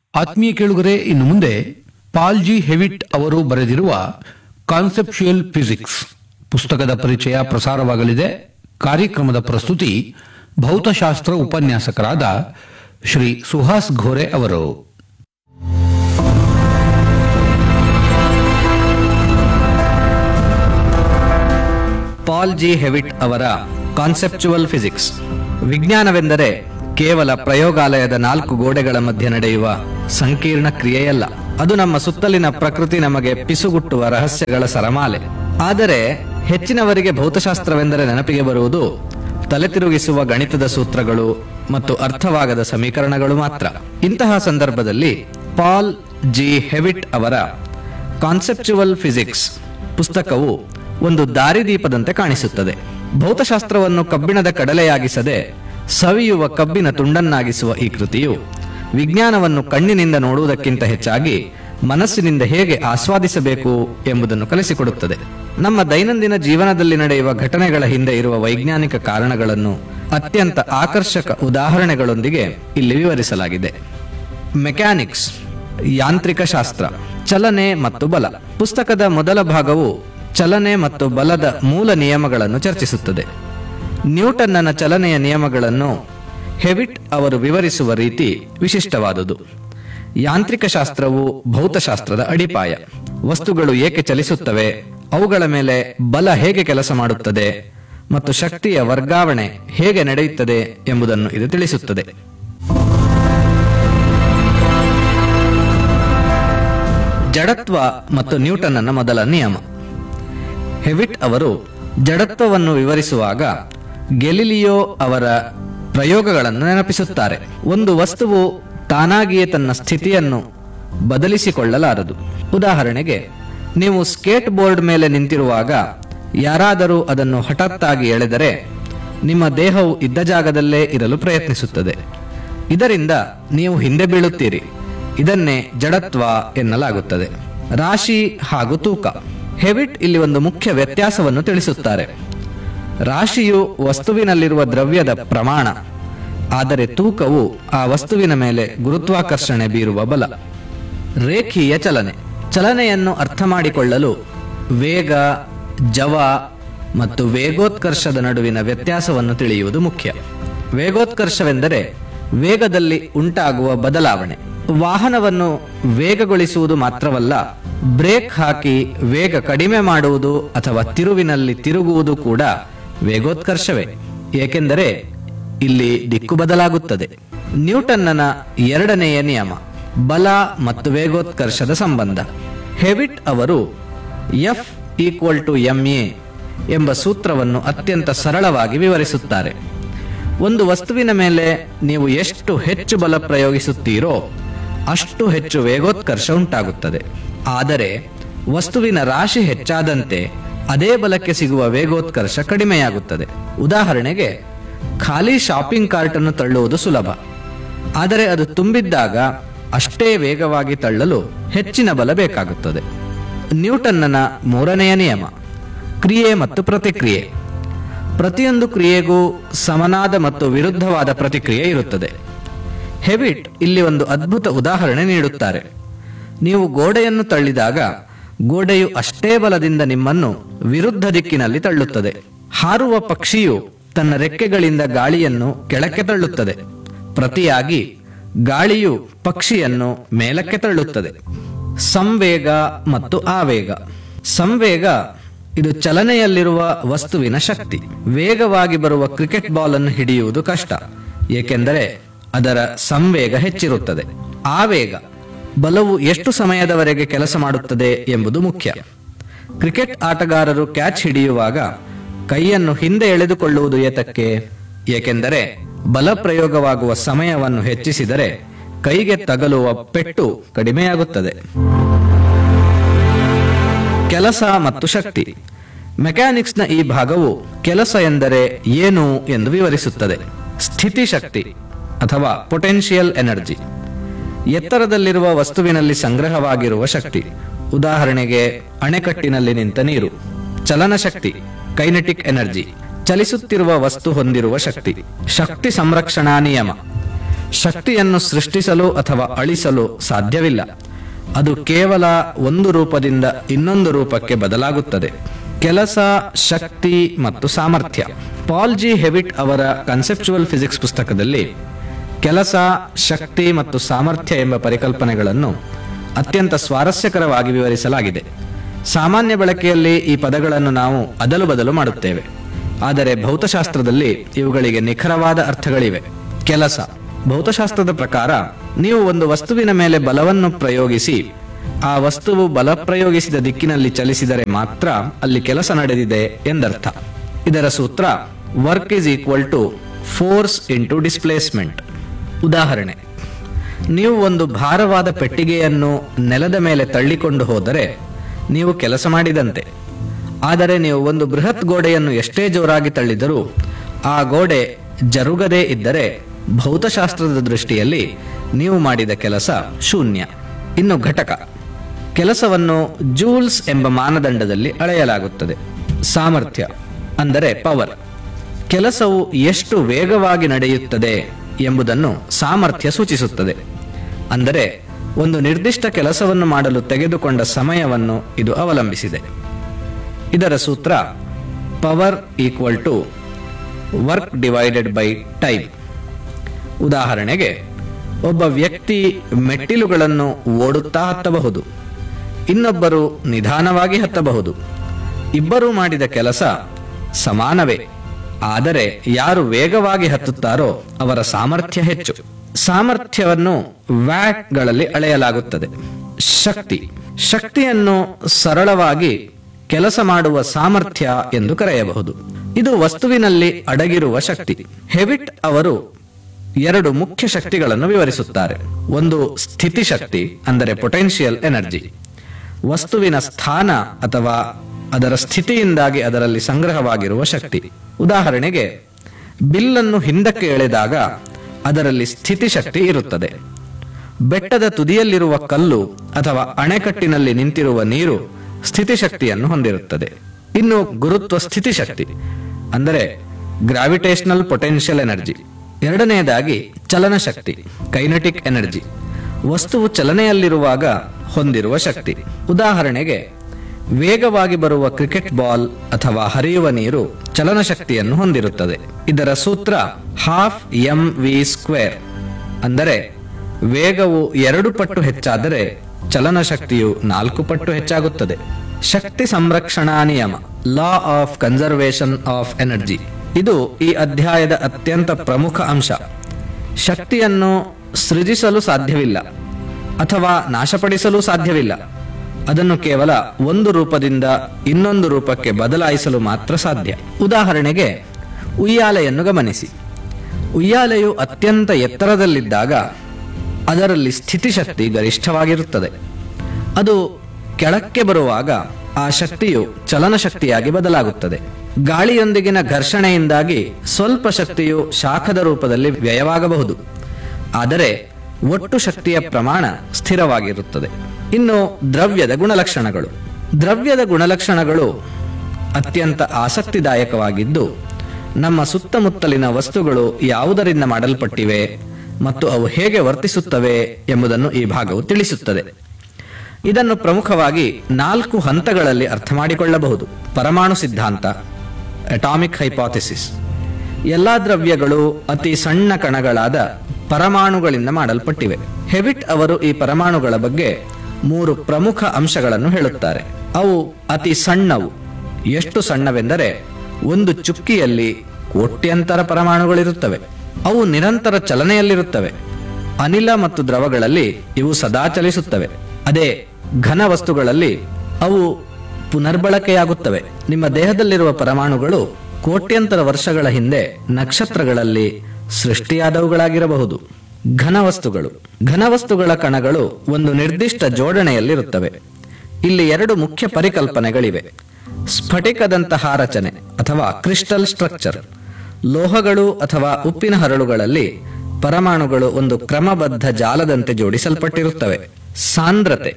ಆತ್ಮೀಯ ಕೇಳುಗರೆ ಇನ್ನು ಮುಂದೆ ಪಾಲ್ ಜಿ ಹೆವಿಟ್ ಅವರು ಬರೆದಿರುವ ಕಾನ್ಸೆಪ್ಷುಯಲ್ ಫಿಸಿಕ್ಸ್ ಪುಸ್ತಕದ ಪರಿಚಯ ಪ್ರಸಾರವಾಗಲಿದೆ ಕಾರ್ಯಕ್ರಮದ ಪ್ರಸ್ತುತಿ ಭೌತಶಾಸ್ತ್ರ ಉಪನ್ಯಾಸಕರಾದ ಶ್ರೀ ಸುಹಾಸ್ ಘೋರೆ ಅವರು ಪಾಲ್ ಜಿ ಹೆವಿಟ್ ಅವರ ಕಾನ್ಸೆಪ್ಚುವಲ್ ಫಿಸಿಕ್ಸ್ ವಿಜ್ಞಾನವೆಂದರೆ ಕೇವಲ ಪ್ರಯೋಗಾಲಯದ ನಾಲ್ಕು ಗೋಡೆಗಳ ಮಧ್ಯೆ ನಡೆಯುವ ಸಂಕೀರ್ಣ ಕ್ರಿಯೆಯಲ್ಲ ಅದು ನಮ್ಮ ಸುತ್ತಲಿನ ಪ್ರಕೃತಿ ನಮಗೆ ಪಿಸುಗುಟ್ಟುವ ರಹಸ್ಯಗಳ ಸರಮಾಲೆ ಆದರೆ ಹೆಚ್ಚಿನವರಿಗೆ ಭೌತಶಾಸ್ತ್ರವೆಂದರೆ ನೆನಪಿಗೆ ಬರುವುದು ತಲೆ ತಿರುಗಿಸುವ ಗಣಿತದ ಸೂತ್ರಗಳು ಮತ್ತು ಅರ್ಥವಾಗದ ಸಮೀಕರಣಗಳು ಮಾತ್ರ ಇಂತಹ ಸಂದರ್ಭದಲ್ಲಿ ಪಾಲ್ ಜಿ ಹೆವಿಟ್ ಅವರ ಕಾನ್ಸೆಪ್ಚುವಲ್ ಫಿಸಿಕ್ಸ್ ಪುಸ್ತಕವು ಒಂದು ದಾರಿದೀಪದಂತೆ ಕಾಣಿಸುತ್ತದೆ ಭೌತಶಾಸ್ತ್ರವನ್ನು ಕಬ್ಬಿಣದ ಕಡಲೆಯಾಗಿಸದೆ ಸವಿಯುವ ಕಬ್ಬಿನ ತುಂಡನ್ನಾಗಿಸುವ ಈ ಕೃತಿಯು ವಿಜ್ಞಾನವನ್ನು ಕಣ್ಣಿನಿಂದ ನೋಡುವುದಕ್ಕಿಂತ ಹೆಚ್ಚಾಗಿ ಮನಸ್ಸಿನಿಂದ ಹೇಗೆ ಆಸ್ವಾದಿಸಬೇಕು ಎಂಬುದನ್ನು ಕಲಿಸಿಕೊಡುತ್ತದೆ ನಮ್ಮ ದೈನಂದಿನ ಜೀವನದಲ್ಲಿ ನಡೆಯುವ ಘಟನೆಗಳ ಹಿಂದೆ ಇರುವ ವೈಜ್ಞಾನಿಕ ಕಾರಣಗಳನ್ನು ಅತ್ಯಂತ ಆಕರ್ಷಕ ಉದಾಹರಣೆಗಳೊಂದಿಗೆ ಇಲ್ಲಿ ವಿವರಿಸಲಾಗಿದೆ ಮೆಕ್ಯಾನಿಕ್ಸ್ ಯಾಂತ್ರಿಕ ಶಾಸ್ತ್ರ ಚಲನೆ ಮತ್ತು ಬಲ ಪುಸ್ತಕದ ಮೊದಲ ಭಾಗವು ಚಲನೆ ಮತ್ತು ಬಲದ ಮೂಲ ನಿಯಮಗಳನ್ನು ಚರ್ಚಿಸುತ್ತದೆ ನ್ಯೂಟನ್ನನ ಚಲನೆಯ ನಿಯಮಗಳನ್ನು ಹೆವಿಟ್ ಅವರು ವಿವರಿಸುವ ರೀತಿ ವಿಶಿಷ್ಟವಾದುದು ಯಾಂತ್ರಿಕ ಶಾಸ್ತ್ರವು ಭೌತಶಾಸ್ತ್ರದ ಅಡಿಪಾಯ ವಸ್ತುಗಳು ಏಕೆ ಚಲಿಸುತ್ತವೆ ಅವುಗಳ ಮೇಲೆ ಬಲ ಹೇಗೆ ಕೆಲಸ ಮಾಡುತ್ತದೆ ಮತ್ತು ಶಕ್ತಿಯ ವರ್ಗಾವಣೆ ಹೇಗೆ ನಡೆಯುತ್ತದೆ ಎಂಬುದನ್ನು ಇದು ತಿಳಿಸುತ್ತದೆ ಜಡತ್ವ ಮತ್ತು ನ್ಯೂಟನ್ನನ ಮೊದಲ ನಿಯಮ ಹೆವಿಟ್ ಅವರು ಜಡತ್ವವನ್ನು ವಿವರಿಸುವಾಗ ಗೆಲಿಲಿಯೋ ಅವರ ಪ್ರಯೋಗಗಳನ್ನು ನೆನಪಿಸುತ್ತಾರೆ ಒಂದು ವಸ್ತುವು ತಾನಾಗಿಯೇ ತನ್ನ ಸ್ಥಿತಿಯನ್ನು ಬದಲಿಸಿಕೊಳ್ಳಲಾರದು ಉದಾಹರಣೆಗೆ ನೀವು ಸ್ಕೇಟ್ ಬೋರ್ಡ್ ಮೇಲೆ ನಿಂತಿರುವಾಗ ಯಾರಾದರೂ ಅದನ್ನು ಹಠಾತ್ತಾಗಿ ಎಳೆದರೆ ನಿಮ್ಮ ದೇಹವು ಇದ್ದ ಜಾಗದಲ್ಲೇ ಇರಲು ಪ್ರಯತ್ನಿಸುತ್ತದೆ ಇದರಿಂದ ನೀವು ಹಿಂದೆ ಬೀಳುತ್ತೀರಿ ಇದನ್ನೇ ಜಡತ್ವ ಎನ್ನಲಾಗುತ್ತದೆ ರಾಶಿ ಹಾಗೂ ತೂಕ ಹೆವಿಟ್ ಇಲ್ಲಿ ಒಂದು ಮುಖ್ಯ ವ್ಯತ್ಯಾಸವನ್ನು ತಿಳಿಸುತ್ತಾರೆ ರಾಶಿಯು ವಸ್ತುವಿನಲ್ಲಿರುವ ದ್ರವ್ಯದ ಪ್ರಮಾಣ ಆದರೆ ತೂಕವು ಆ ವಸ್ತುವಿನ ಮೇಲೆ ಗುರುತ್ವಾಕರ್ಷಣೆ ಬೀರುವ ಬಲ ರೇಖೀಯ ಚಲನೆ ಚಲನೆಯನ್ನು ಅರ್ಥ ಮಾಡಿಕೊಳ್ಳಲು ವೇಗ ಜವ ಮತ್ತು ವೇಗೋತ್ಕರ್ಷದ ನಡುವಿನ ವ್ಯತ್ಯಾಸವನ್ನು ತಿಳಿಯುವುದು ಮುಖ್ಯ ವೇಗೋತ್ಕರ್ಷವೆಂದರೆ ವೇಗದಲ್ಲಿ ಉಂಟಾಗುವ ಬದಲಾವಣೆ ವಾಹನವನ್ನು ವೇಗಗೊಳಿಸುವುದು ಮಾತ್ರವಲ್ಲ ಬ್ರೇಕ್ ಹಾಕಿ ವೇಗ ಕಡಿಮೆ ಮಾಡುವುದು ಅಥವಾ ತಿರುವಿನಲ್ಲಿ ತಿರುಗುವುದು ಕೂಡ ವೇಗೋತ್ಕರ್ಷವೇ ಏಕೆಂದರೆ ಇಲ್ಲಿ ದಿಕ್ಕು ಬದಲಾಗುತ್ತದೆ ನ್ಯೂಟನ್ನನ ಎರಡನೆಯ ನಿಯಮ ಬಲ ಮತ್ತು ವೇಗೋತ್ಕರ್ಷದ ಸಂಬಂಧ ಹೆವಿಟ್ ಅವರು F equal to M A ಎಂಬ ಸೂತ್ರವನ್ನು ಅತ್ಯಂತ ಸರಳವಾಗಿ ವಿವರಿಸುತ್ತಾರೆ ಒಂದು ವಸ್ತುವಿನ ಮೇಲೆ ನೀವು ಎಷ್ಟು ಹೆಚ್ಚು ಬಲ ಪ್ರಯೋಗಿಸುತ್ತೀರೋ ಅಷ್ಟು ಹೆಚ್ಚು ವೇಗೋತ್ಕರ್ಷ ಉಂಟಾಗುತ್ತದೆ ಆದರೆ ವಸ್ತುವಿನ ರಾಶಿ ಹೆಚ್ಚಾದಂತೆ ಅದೇ ಬಲಕ್ಕೆ ಸಿಗುವ ವೇಗೋತ್ಕರ್ಷ ಕಡಿಮೆಯಾಗುತ್ತದೆ ಉದಾಹರಣೆಗೆ ಖಾಲಿ ಶಾಪಿಂಗ್ ಕಾರ್ಟ್ ಅನ್ನು ತಳ್ಳುವುದು ಸುಲಭ ಆದರೆ ಅದು ತುಂಬಿದ್ದಾಗ ಅಷ್ಟೇ ವೇಗವಾಗಿ ತಳ್ಳಲು ಹೆಚ್ಚಿನ ಬಲ ಬೇಕಾಗುತ್ತದೆ ನ್ಯೂಟನ್ನನ ಮೂರನೆಯ ನಿಯಮ ಕ್ರಿಯೆ ಮತ್ತು ಪ್ರತಿಕ್ರಿಯೆ ಪ್ರತಿಯೊಂದು ಕ್ರಿಯೆಗೂ ಸಮನಾದ ಮತ್ತು ವಿರುದ್ಧವಾದ ಪ್ರತಿಕ್ರಿಯೆ ಇರುತ್ತದೆ ಹೆವಿಟ್ ಇಲ್ಲಿ ಒಂದು ಅದ್ಭುತ ಉದಾಹರಣೆ ನೀಡುತ್ತಾರೆ ನೀವು ಗೋಡೆಯನ್ನು ತಳ್ಳಿದಾಗ ಗೋಡೆಯು ಅಷ್ಟೇ ಬಲದಿಂದ ನಿಮ್ಮನ್ನು ವಿರುದ್ಧ ದಿಕ್ಕಿನಲ್ಲಿ ತಳ್ಳುತ್ತದೆ ಹಾರುವ ಪಕ್ಷಿಯು ತನ್ನ ರೆಕ್ಕೆಗಳಿಂದ ಗಾಳಿಯನ್ನು ಕೆಳಕ್ಕೆ ತಳ್ಳುತ್ತದೆ ಪ್ರತಿಯಾಗಿ ಗಾಳಿಯು ಪಕ್ಷಿಯನ್ನು ಮೇಲಕ್ಕೆ ತಳ್ಳುತ್ತದೆ ಸಂವೇಗ ಮತ್ತು ಆವೇಗ ಸಂವೇಗ ಇದು ಚಲನೆಯಲ್ಲಿರುವ ವಸ್ತುವಿನ ಶಕ್ತಿ ವೇಗವಾಗಿ ಬರುವ ಕ್ರಿಕೆಟ್ ಬಾಲ್ ಅನ್ನು ಹಿಡಿಯುವುದು ಕಷ್ಟ ಏಕೆಂದರೆ ಅದರ ಸಂವೇಗ ಹೆಚ್ಚಿರುತ್ತದೆ ಆವೇಗ ಬಲವು ಎಷ್ಟು ಸಮಯದವರೆಗೆ ಕೆಲಸ ಮಾಡುತ್ತದೆ ಎಂಬುದು ಮುಖ್ಯ ಕ್ರಿಕೆಟ್ ಆಟಗಾರರು ಕ್ಯಾಚ್ ಹಿಡಿಯುವಾಗ ಕೈಯನ್ನು ಹಿಂದೆ ಎಳೆದುಕೊಳ್ಳುವುದು ಏತಕ್ಕೆ ಏಕೆಂದರೆ ಬಲ ಪ್ರಯೋಗವಾಗುವ ಸಮಯವನ್ನು ಹೆಚ್ಚಿಸಿದರೆ ಕೈಗೆ ತಗಲುವ ಪೆಟ್ಟು ಕಡಿಮೆಯಾಗುತ್ತದೆ ಕೆಲಸ ಮತ್ತು ಶಕ್ತಿ ಮೆಕ್ಯಾನಿಕ್ಸ್ನ ಈ ಭಾಗವು ಕೆಲಸ ಎಂದರೆ ಏನು ಎಂದು ವಿವರಿಸುತ್ತದೆ ಸ್ಥಿತಿ ಶಕ್ತಿ ಅಥವಾ ಪೊಟೆನ್ಷಿಯಲ್ ಎನರ್ಜಿ ಎತ್ತರದಲ್ಲಿರುವ ವಸ್ತುವಿನಲ್ಲಿ ಸಂಗ್ರಹವಾಗಿರುವ ಶಕ್ತಿ ಉದಾಹರಣೆಗೆ ಅಣೆಕಟ್ಟಿನಲ್ಲಿ ನಿಂತ ನೀರು ಚಲನ ಶಕ್ತಿ ಕೈನೆಟಿಕ್ ಎನರ್ಜಿ ಚಲಿಸುತ್ತಿರುವ ವಸ್ತು ಹೊಂದಿರುವ ಶಕ್ತಿ ಶಕ್ತಿ ಸಂರಕ್ಷಣಾ ನಿಯಮ ಶಕ್ತಿಯನ್ನು ಸೃಷ್ಟಿಸಲು ಅಥವಾ ಅಳಿಸಲು ಸಾಧ್ಯವಿಲ್ಲ ಅದು ಕೇವಲ ಒಂದು ರೂಪದಿಂದ ಇನ್ನೊಂದು ರೂಪಕ್ಕೆ ಬದಲಾಗುತ್ತದೆ ಕೆಲಸ ಶಕ್ತಿ ಮತ್ತು ಸಾಮರ್ಥ್ಯ ಪಾಲ್ ಜಿ ಹೆವಿಟ್ ಅವರ ಕನ್ಸೆಪ್ಚುವಲ್ ಫಿಸಿಕ್ಸ್ ಪುಸ್ತಕದಲ್ಲಿ ಕೆಲಸ ಶಕ್ತಿ ಮತ್ತು ಸಾಮರ್ಥ್ಯ ಎಂಬ ಪರಿಕಲ್ಪನೆಗಳನ್ನು ಅತ್ಯಂತ ಸ್ವಾರಸ್ಯಕರವಾಗಿ ವಿವರಿಸಲಾಗಿದೆ ಸಾಮಾನ್ಯ ಬಳಕೆಯಲ್ಲಿ ಈ ಪದಗಳನ್ನು ನಾವು ಅದಲು ಬದಲು ಮಾಡುತ್ತೇವೆ ಆದರೆ ಭೌತಶಾಸ್ತ್ರದಲ್ಲಿ ಇವುಗಳಿಗೆ ನಿಖರವಾದ ಅರ್ಥಗಳಿವೆ ಕೆಲಸ ಭೌತಶಾಸ್ತ್ರದ ಪ್ರಕಾರ ನೀವು ಒಂದು ವಸ್ತುವಿನ ಮೇಲೆ ಬಲವನ್ನು ಪ್ರಯೋಗಿಸಿ ಆ ವಸ್ತುವು ಬಲ ಪ್ರಯೋಗಿಸಿದ ದಿಕ್ಕಿನಲ್ಲಿ ಚಲಿಸಿದರೆ ಮಾತ್ರ ಅಲ್ಲಿ ಕೆಲಸ ನಡೆದಿದೆ ಎಂದರ್ಥ ಇದರ ಸೂತ್ರ work is equal to force into displacement ಉದಾಹರಣೆ ನೀವು ಒಂದು ಭಾರವಾದ ಪೆಟ್ಟಿಗೆಯನ್ನು ನೆಲದ ಮೇಲೆ ತಳ್ಳಿಕೊಂಡು ಹೋದರೆ ನೀವು ಕೆಲಸ ಮಾಡಿದಂತೆ ಆದರೆ ನೀವು ಒಂದು ಬೃಹತ್ ಗೋಡೆಯನ್ನು ಎಷ್ಟೇ ಜೋರಾಗಿ ತಳ್ಳಿದರೂ ಆ ಗೋಡೆ ಜರುಗದೇ ಇದ್ದರೆ ಭೌತಶಾಸ್ತ್ರದ ದೃಷ್ಟಿಯಲ್ಲಿ ನೀವು ಮಾಡಿದ ಕೆಲಸ ಶೂನ್ಯ ಇನ್ನು ಘಟಕ ಕೆಲಸವನ್ನು ಜೂಲ್ಸ್ ಎಂಬ ಮಾನದಂಡದಲ್ಲಿ ಅಳೆಯಲಾಗುತ್ತದೆ ಸಾಮರ್ಥ್ಯ ಅಂದರೆ ಪವರ್ ಕೆಲಸವು ಎಷ್ಟು ವೇಗವಾಗಿ ನಡೆಯುತ್ತದೆ ಎಂಬುದನ್ನು ಸಾಮರ್ಥ್ಯ ಸೂಚಿಸುತ್ತದೆ ಅಂದರೆ ಒಂದು ನಿರ್ದಿಷ್ಟ ಕೆಲಸವನ್ನು ಮಾಡಲು ತೆಗೆದುಕೊಂಡ ಸಮಯವನ್ನು ಇದು ಅವಲಂಬಿಸಿದೆ ಇದರ ಸೂತ್ರ power equal to work divided by time ಉದಾಹರಣೆಗೆ ಒಬ್ಬ ವ್ಯಕ್ತಿ ಮೆಟ್ಟಿಲುಗಳನ್ನು ಓಡುತ್ತಾ ಹತ್ತಬಹುದು ಇನ್ನೊಬ್ಬರು ನಿಧಾನವಾಗಿ ಹತ್ತಬಹುದು ಇಬ್ಬರೂ ಮಾಡಿದ ಕೆಲಸ ಸಮಾನವೇ ಆದರೆ ಯಾರು ವೇಗವಾಗಿ ಹತ್ತುತ್ತಾರೋ ಅವರ ಸಾಮರ್ಥ್ಯ ಹೆಚ್ಚು ಸಾಮರ್ಥ್ಯವನ್ನು ವ್ಯಾಟ್ಗಳಲ್ಲಿ ಅಳೆಯಲಾಗುತ್ತದೆ ಶಕ್ತಿ ಶಕ್ತಿಯನ್ನು ಸರಳವಾಗಿ ಕೆಲಸ ಮಾಡುವ ಸಾಮರ್ಥ್ಯ ಎಂದು ಕರೆಯಬಹುದು ಇದು ವಸ್ತುವಿನಲ್ಲಿ ಅಡಗಿರುವ ಶಕ್ತಿ ಹೆವಿಟ್ ಅವರು ಎರಡು ಮುಖ್ಯ ಶಕ್ತಿಗಳನ್ನು ವಿವರಿಸುತ್ತಾರೆ ಒಂದು ಸ್ಥಿತಿ ಶಕ್ತಿ ಅಂದರೆ ಪೊಟೆನ್ಷಿಯಲ್ ಎನರ್ಜಿ ವಸ್ತುವಿನ ಸ್ಥಾನ ಅಥವಾ ಅದರ ಸ್ಥಿತಿಯಿಂದಾಗಿ ಅದರಲ್ಲಿ ಸಂಗ್ರಹವಾಗಿರುವ ಶಕ್ತಿ ಉದಾಹರಣೆಗೆ ಬಿಲ್ಲನ್ನು ಹಿಂದಕ್ಕೆ ಎಳೆದಾಗ ಅದರಲ್ಲಿ ಸ್ಥಿತಿ ಶಕ್ತಿ ಇರುತ್ತದೆ ಬೆಟ್ಟದ ತುದಿಯಲ್ಲಿರುವ ಕಲ್ಲು ಅಥವಾ ಅಣೆಕಟ್ಟಿನಲ್ಲಿ ನಿಂತಿರುವ ನೀರು ಸ್ಥಿತಿಶಕ್ತಿಯನ್ನು ಹೊಂದಿರುತ್ತದೆ ಇನ್ನು ಗುರುತ್ವ ಸ್ಥಿತಿಶಕ್ತಿ ಅಂದರೆ ಗ್ರಾವಿಟೇಷನಲ್ ಪೊಟೆನ್ಷಿಯಲ್ ಎನರ್ಜಿ ಎರಡನೆಯದಾಗಿ ಚಲನಶಕ್ತಿ ಕೈನೆಟಿಕ್ ಎನರ್ಜಿ ವಸ್ತುವು ಚಲನೆಯಲ್ಲಿರುವಾಗ ಹೊಂದಿರುವ ಶಕ್ತಿ ಉದಾಹರಣೆಗೆ ವೇಗವಾಗಿ ಬರುವ ಕ್ರಿಕೆಟ್ ಬಾಲ್ ಅಥವಾ ಹರಿಯುವ ನೀರು ಚಲನಶಕ್ತಿಯನ್ನು ಹೊಂದಿರುತ್ತದೆ ಇದರ ಸೂತ್ರ ಹಾಫ್ ಎಂ ವಿ ಸ್ಕ್ವೇರ್ ಅಂದರೆ ವೇಗವು ಎರಡು ಪಟ್ಟು ಹೆಚ್ಚಾದರೆ ಚಲನಶಕ್ತಿಯು ನಾಲ್ಕು ಪಟ್ಟು ಹೆಚ್ಚಾಗುತ್ತದೆ ಶಕ್ತಿ ಸಂರಕ್ಷಣಾ ನಿಯಮ law of conservation of energy ಇದು ಈ ಅಧ್ಯಾಯದ ಅತ್ಯಂತ ಪ್ರಮುಖ ಅಂಶ ಶಕ್ತಿಯನ್ನು ಸೃಜಿಸಲು ಸಾಧ್ಯವಿಲ್ಲ ಅಥವಾ ನಾಶಪಡಿಸಲು ಸಾಧ್ಯವಿಲ್ಲ ಅದನ್ನು ಕೇವಲ ಒಂದು ರೂಪದಿಂದ ಇನ್ನೊಂದು ರೂಪಕ್ಕೆ ಬದಲಾಯಿಸಲು ಮಾತ್ರ ಸಾಧ್ಯ ಉದಾಹರಣೆಗೆ ಉಯ್ಯಾಲೆಯನ್ನು ಗಮನಿಸಿ ಉಯ್ಯಾಲೆಯು ಅತ್ಯಂತ ಎತ್ತರದಲ್ಲಿದ್ದಾಗ ಅದರಲ್ಲಿ ಸ್ಥಿತಿಶಕ್ತಿ ಗರಿಷ್ಠವಾಗಿರುತ್ತದೆ ಅದು ಕೆಳಕ್ಕೆ ಬರುವಾಗ ಆ ಶಕ್ತಿಯು ಚಲನಶಕ್ತಿಯಾಗಿ ಬದಲಾಗುತ್ತದೆ ಗಾಳಿಯೊಂದಿಗಿನ ಘರ್ಷಣೆಯಿಂದಾಗಿ ಸ್ವಲ್ಪ ಶಕ್ತಿಯು ಶಾಖದ ರೂಪದಲ್ಲಿ ವ್ಯಯವಾಗಬಹುದು ಆದರೆ ಒಟ್ಟು ಶಕ್ತಿಯ ಪ್ರಮಾಣ ಸ್ಥಿರವಾಗಿರುತ್ತದೆ ಇನ್ನು ದ್ರವ್ಯದ ಗುಣಲಕ್ಷಣಗಳು ದ್ರವ್ಯದ ಗುಣಲಕ್ಷಣಗಳು ಅತ್ಯಂತ ಆಸಕ್ತಿದಾಯಕವಾಗಿದ್ದು ನಮ್ಮ ಸುತ್ತಮುತ್ತಲಿನ ವಸ್ತುಗಳು ಯಾವುದರಿಂದ ಮಾಡಲ್ಪಟ್ಟಿವೆ ಮತ್ತು ಅವು ಹೇಗೆ ವರ್ತಿಸುತ್ತವೆ ಎಂಬುದನ್ನು ಈ ಭಾಗವು ತಿಳಿಸುತ್ತದೆ ಇದನ್ನು ಪ್ರಮುಖವಾಗಿ ನಾಲ್ಕು ಹಂತಗಳಲ್ಲಿ ಅರ್ಥ ಮಾಡಿಕೊಳ್ಳಬಹುದು ಪರಮಾಣು ಸಿದ್ಧಾಂತ ಅಟಾಮಿಕ್ ಹೈಪಾಥಿಸಿಸ್ ಎಲ್ಲಾ ದ್ರವ್ಯಗಳು ಅತಿ ಸಣ್ಣ ಕಣಗಳಾದ ಪರಮಾಣುಗಳಿಂದ ಮಾಡಲ್ಪಟ್ಟಿವೆ ಹೆವಿಟ್ ಅವರು ಈ ಪರಮಾಣುಗಳ ಬಗ್ಗೆ ಮೂರು ಪ್ರಮುಖ ಅಂಶಗಳನ್ನು ಹೇಳುತ್ತಾರೆ ಅವು ಅತಿ ಸಣ್ಣವು ಎಷ್ಟು ಸಣ್ಣವೆಂದರೆ ಒಂದು ಚುಕ್ಕಿಯಲ್ಲಿ ಕೋಟ್ಯಂತರ ಪರಮಾಣುಗಳಿರುತ್ತವೆ ಅವು ನಿರಂತರ ಚಲನೆಯಲ್ಲಿರುತ್ತವೆ ಅನಿಲ ಮತ್ತು ದ್ರವಗಳಲ್ಲಿ ಇವು ಸದಾ ಚಲಿಸುತ್ತವೆ ಅದೇ ಘನ ವಸ್ತುಗಳಲ್ಲಿ ಅವು ಪುನರ್ಬಳಕೆಯಾಗುತ್ತವೆ ನಿಮ್ಮ ದೇಹದಲ್ಲಿರುವ ಪರಮಾಣುಗಳು ಕೋಟ್ಯಂತರ ವರ್ಷಗಳ ಹಿಂದೆ ನಕ್ಷತ್ರಗಳಲ್ಲಿ ಸೃಷ್ಟಿಯಾದವುಗಳಾಗಿರಬಹುದು ಘನವಸ್ತುಗಳು ಘನವಸ್ತುಗಳ ಕಣಗಳು ಒಂದು ನಿರ್ದಿಷ್ಟ ಜೋಡಣೆಯಲ್ಲಿರುತ್ತವೆ ಇಲ್ಲಿ ಎರಡು ಮುಖ್ಯ ಪರಿಕಲ್ಪನೆಗಳಿವೆ ಸ್ಫಟಿಕದಂತಹ ರಚನೆ ಅಥವಾ ಕ್ರಿಸ್ಟಲ್ ಸ್ಟ್ರಕ್ಚರ್ ಲೋಹಗಳು ಅಥವಾ ಉಪ್ಪಿನ ಹರಳುಗಳಲ್ಲಿ ಪರಮಾಣುಗಳು ಒಂದು ಕ್ರಮಬದ್ಧ ಜಾಲದಂತೆ ಜೋಡಿಸಲ್ಪಟ್ಟಿರುತ್ತವೆ ಸಾಂದ್ರತೆ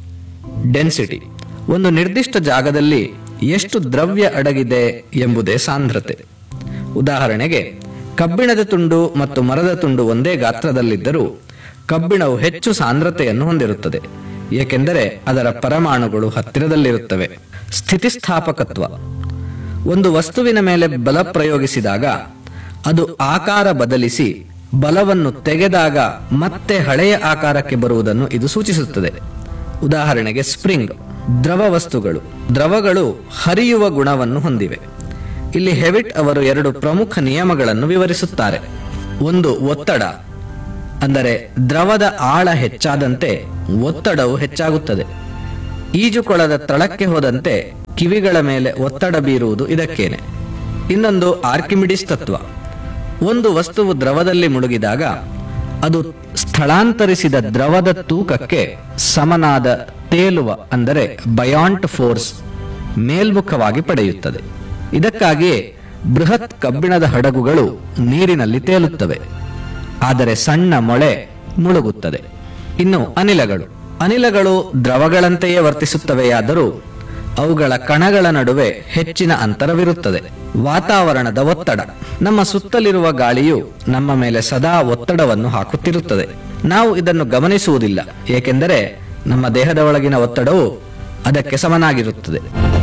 ಡೆನ್ಸಿಟಿ ಒಂದು ನಿರ್ದಿಷ್ಟ ಜಾಗದಲ್ಲಿ ಎಷ್ಟು ದ್ರವ್ಯ ಅಡಗಿದೆ ಎಂಬುದೇ ಸಾಂದ್ರತೆ ಉದಾಹರಣೆಗೆ ಕಬ್ಬಿಣದ ತುಂಡು ಮತ್ತು ಮರದ ತುಂಡು ಒಂದೇ ಗಾತ್ರದಲ್ಲಿದ್ದರೂ ಕಬ್ಬಿಣವು ಹೆಚ್ಚು ಸಾಂದ್ರತೆಯನ್ನು ಹೊಂದಿರುತ್ತದೆ ಏಕೆಂದರೆ ಅದರ ಪರಮಾಣುಗಳು ಹತ್ತಿರದಲ್ಲಿರುತ್ತವೆ ಸ್ಥಿತಿಸ್ಥಾಪಕತ್ವ ಒಂದು ವಸ್ತುವಿನ ಮೇಲೆ ಬಲ ಪ್ರಯೋಗಿಸಿದಾಗ ಅದು ಆಕಾರ ಬದಲಿಸಿ ಬಲವನ್ನು ತೆಗೆದಾಗ ಮತ್ತೆ ಹಳೆಯ ಆಕಾರಕ್ಕೆ ಬರುವುದನ್ನು ಇದು ಸೂಚಿಸುತ್ತದೆ ಉದಾಹರಣೆಗೆ ಸ್ಪ್ರಿಂಗ್ ದ್ರವ ವಸ್ತುಗಳು ದ್ರವಗಳು ಹರಿಯುವ ಗುಣವನ್ನು ಹೊಂದಿವೆ ಇಲ್ಲಿ ಹೆವಿಟ್ ಅವರು ಎರಡು ಪ್ರಮುಖ ನಿಯಮಗಳನ್ನು ವಿವರಿಸುತ್ತಾರೆ ಒಂದು ಒತ್ತಡ ಅಂದರೆ ದ್ರವದ ಆಳ ಹೆಚ್ಚಾದಂತೆ ಒತ್ತಡವು ಹೆಚ್ಚಾಗುತ್ತದೆ ಈಜುಕೊಳದ ತಳಕ್ಕೆ ಹೋದಂತೆ ಕಿವಿಗಳ ಮೇಲೆ ಒತ್ತಡ ಬೀರುವುದು ಇದಕ್ಕೇನೆ ಇನ್ನೊಂದು ಆರ್ಕಿಮಿಡಿಸ್ ತತ್ವ ಒಂದು ವಸ್ತುವು ದ್ರವದಲ್ಲಿ ಮುಳುಗಿದಾಗ ಅದು ಸ್ಥಳಾಂತರಿಸಿದ ದ್ರವದ ತೂಕಕ್ಕೆ ಸಮನಾದ ತೇಲುವ ಅಂದರೆ ಬಯಾಂಟ್ ಫೋರ್ಸ್ ಮೇಲ್ಮುಖವಾಗಿ ಪಡೆಯುತ್ತದೆ ಇದಕ್ಕಾಗಿಯೇ ಬೃಹತ್ ಕಬ್ಬಿಣದ ಹಡಗುಗಳು ನೀರಿನಲ್ಲಿ ತೇಲುತ್ತವೆ ಆದರೆ ಸಣ್ಣ ಮೊಳೆ ಮುಳುಗುತ್ತದೆ ಇನ್ನು ಅನಿಲಗಳು ಅನಿಲಗಳು ದ್ರವಗಳಂತೆಯೇ ವರ್ತಿಸುತ್ತವೆಯಾದರೂ ಅವುಗಳ ಕಣಗಳ ನಡುವೆ ಹೆಚ್ಚಿನ ಅಂತರವಿರುತ್ತದೆ ವಾತಾವರಣದ ಒತ್ತಡ ನಮ್ಮ ಸುತ್ತಲಿರುವ ಗಾಳಿಯು ನಮ್ಮ ಮೇಲೆ ಸದಾ ಒತ್ತಡವನ್ನು ಹಾಕುತ್ತಿರುತ್ತದೆ ನಾವು ಇದನ್ನು ಗಮನಿಸುವುದಿಲ್ಲ ಏಕೆಂದರೆ ನಮ್ಮ ದೇಹದ ಒಳಗಿನ ಒತ್ತಡವು ಅದಕ್ಕೆ ಸಮನಾಗಿರುತ್ತದೆ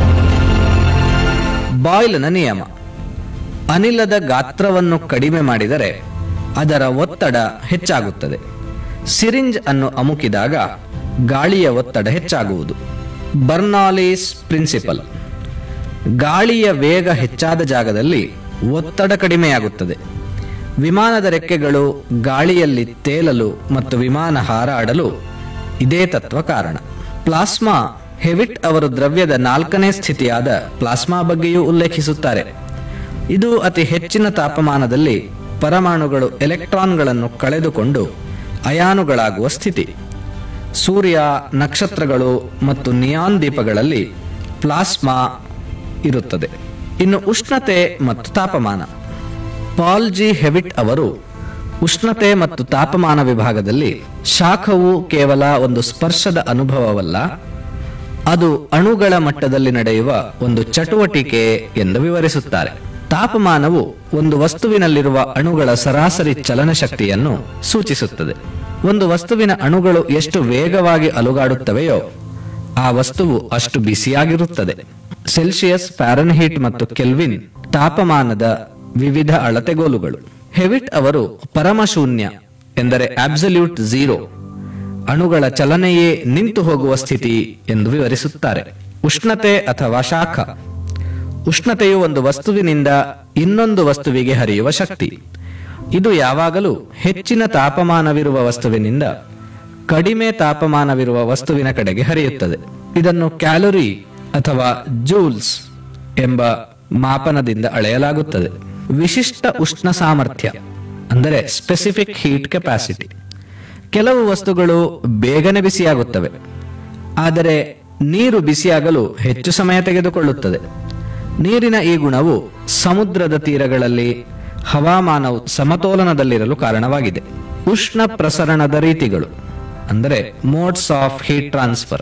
ಬಾಯ್ಲ್ನ ನಿಯಮ ಅನಿಲದ ಗಾತ್ರವನ್ನು ಕಡಿಮೆ ಮಾಡಿದರೆ ಅದರ ಒತ್ತಡ ಹೆಚ್ಚಾಗುತ್ತದೆ ಸಿರಿಂಜ್ ಅನ್ನು ಅಮುಕಿದಾಗ ಗಾಳಿಯ ಒತ್ತಡ ಹೆಚ್ಚಾಗುವುದು ಬರ್ನಾಲಿಸ್ ಪ್ರಿನ್ಸಿಪಲ್ ಗಾಳಿಯ ವೇಗ ಹೆಚ್ಚಾದ ಜಾಗದಲ್ಲಿ ಒತ್ತಡ ಕಡಿಮೆಯಾಗುತ್ತದೆ ವಿಮಾನದ ರೆಕ್ಕೆಗಳು ಗಾಳಿಯಲ್ಲಿ ತೇಲಲು ಮತ್ತು ವಿಮಾನ ಹಾರಾಡಲು ಇದೇ ತತ್ವ ಕಾರಣ ಪ್ಲಾಸ್ಮಾ ಹೆವಿಟ್ ಅವರು ದ್ರವ್ಯದ ನಾಲ್ಕನೇ ಸ್ಥಿತಿಯಾದ ಪ್ಲಾಸ್ಮಾ ಬಗ್ಗೆಯೂ ಉಲ್ಲೇಖಿಸುತ್ತಾರೆ ಇದು ಅತಿ ಹೆಚ್ಚಿನ ತಾಪಮಾನದಲ್ಲಿ ಪರಮಾಣುಗಳು ಎಲೆಕ್ಟ್ರಾನ್ಗಳನ್ನು ಕಳೆದುಕೊಂಡು ಅಯಾನುಗಳಾಗುವ ಸ್ಥಿತಿ ಸೂರ್ಯ ನಕ್ಷತ್ರಗಳು ಮತ್ತು ನಿಯಾನ್ ದೀಪಗಳಲ್ಲಿ ಪ್ಲಾಸ್ಮಾ ಇರುತ್ತದೆ ಇನ್ನು ಉಷ್ಣತೆ ಮತ್ತು ತಾಪಮಾನ ಪಾಲ್ ಜಿ ಹೆವಿಟ್ ಅವರು ಉಷ್ಣತೆ ಮತ್ತು ತಾಪಮಾನ ವಿಭಾಗದಲ್ಲಿ ಶಾಖವು ಕೇವಲ ಒಂದು ಸ್ಪರ್ಶದ ಅನುಭವವಲ್ಲ ಅದು ಅಣುಗಳ ಮಟ್ಟದಲ್ಲಿ ನಡೆಯುವ ಒಂದು ಚಟುವಟಿಕೆ ಎಂದು ವಿವರಿಸುತ್ತಾರೆ ತಾಪಮಾನವು ಒಂದು ವಸ್ತುವಿನಲ್ಲಿರುವ ಅಣುಗಳ ಸರಾಸರಿ ಚಲನಶಕ್ತಿಯನ್ನು ಸೂಚಿಸುತ್ತದೆ ಒಂದು ವಸ್ತುವಿನ ಅಣುಗಳು ಎಷ್ಟು ವೇಗವಾಗಿ ಅಲುಗಾಡುತ್ತವೆಯೋ ಆ ವಸ್ತುವು ಅಷ್ಟು ಬಿಸಿಯಾಗಿರುತ್ತದೆ ಸೆಲ್ಸಿಯಸ್ ಫ್ಯಾರನ್ಹೀಟ್ ಮತ್ತು ಕೆಲ್ವಿನ್ ತಾಪಮಾನದ ವಿವಿಧ ಅಳತೆಗೋಲುಗಳು ಹೆವಿಟ್ ಅವರು ಪರಮಶೂನ್ಯ ಎಂದರೆ ಆಬ್ಸಲ್ಯೂಟ್ ಝೀರೋ ಅಣುಗಳ ಚಲನೆಯೇ ನಿಂತು ಹೋಗುವ ಸ್ಥಿತಿ ಎಂದು ವಿವರಿಸುತ್ತಾರೆ ಉಷ್ಣತೆ ಅಥವಾ ಶಾಖ ಉಷ್ಣತೆಯು ಒಂದು ವಸ್ತುವಿನಿಂದ ಇನ್ನೊಂದು ವಸ್ತುವಿಗೆ ಹರಿಯುವ ಶಕ್ತಿ ಇದು ಯಾವಾಗಲೂ ಹೆಚ್ಚಿನ ತಾಪಮಾನವಿರುವ ವಸ್ತುವಿನಿಂದ ಕಡಿಮೆ ತಾಪಮಾನವಿರುವ ವಸ್ತುವಿನ ಕಡೆಗೆ ಹರಿಯುತ್ತದೆ ಇದನ್ನು ಕ್ಯಾಲೋರಿ ಅಥವಾ ಜೂಲ್ಸ್ ಎಂಬ ಮಾಪನದಿಂದ ಅಳೆಯಲಾಗುತ್ತದೆ ವಿಶಿಷ್ಟ ಉಷ್ಣ ಸಾಮರ್ಥ್ಯ ಅಂದರೆ ಸ್ಪೆಸಿಫಿಕ್ ಹೀಟ್ ಕೆಪಾಸಿಟಿ ಕೆಲವು ವಸ್ತುಗಳು ಬೇಗನೆ ಬಿಸಿಯಾಗುತ್ತವೆ ಆದರೆ ನೀರು ಬಿಸಿಯಾಗಲು ಹೆಚ್ಚು ಸಮಯ ತೆಗೆದುಕೊಳ್ಳುತ್ತದೆ ನೀರಿನ ಈ ಗುಣವು ಸಮುದ್ರದ ತೀರಗಳಲ್ಲಿ ಹವಾಮಾನವು ಸಮತೋಲನದಲ್ಲಿರಲು ಕಾರಣವಾಗಿದೆ ಉಷ್ಣ ಪ್ರಸರಣದ ರೀತಿಗಳು ಅಂದರೆ ಮೋಡ್ಸ್ ಆಫ್ ಹೀಟ್ ಟ್ರಾನ್ಸ್ಫರ್